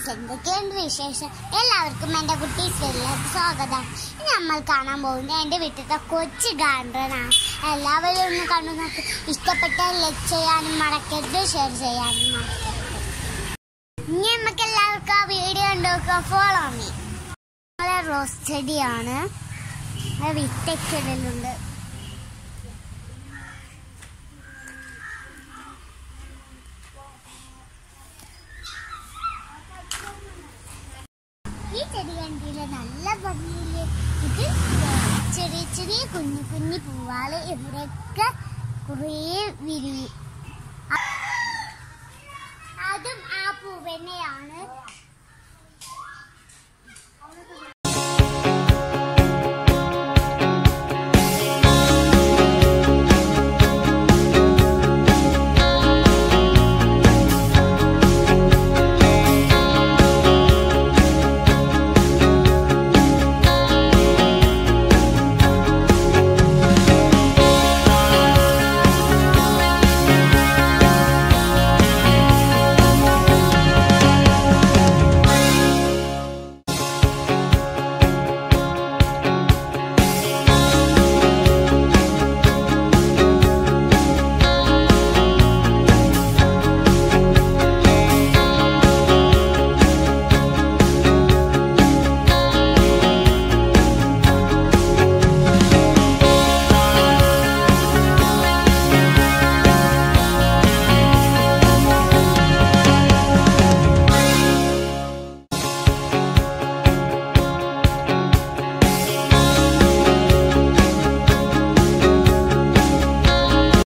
friends എന്തൊക്കെയുണ്ട് വിശേഷം എല്ലാവർക്കും എൻ്റെ കുട്ടീസ് വീട്ടിലേക്ക് സ്വാഗതം ഇന്ന് നമ്മൾ കാണാൻ പോകുന്നത് എൻ്റെ വീട്ടിലത്തെ കൊച്ചു ഗാർഡനാണ് എല്ലാവരും ഒന്ന് കണ്ടു നോക്കി ഇഷ്ടപ്പെട്ട ലൈക്ക് ചെയ്യാനും മറക്കരുത് ഷെയർ ചെയ്യാനും മറക്കരുത് ഇനി നമുക്ക് എല്ലാവർക്കും ആ വീഡിയോ ഉണ്ടോക്കാം ഫോളോ മീ നമ്മളെ റോസ് ചെടിയാണ് അത് വിത്തൊക്കെ ഇടലുണ്ട് ഈ ചെടി കണ്ടില്ല നല്ല ഭംഗിയില്ലേ ഇത് ചെറിയ ചെറിയ കുഞ്ഞു കുഞ്ഞു പൂവാള് ഇവിടെയൊക്കെ കുറേ വിരി അതും ആ പൂവെന്നെയാണ്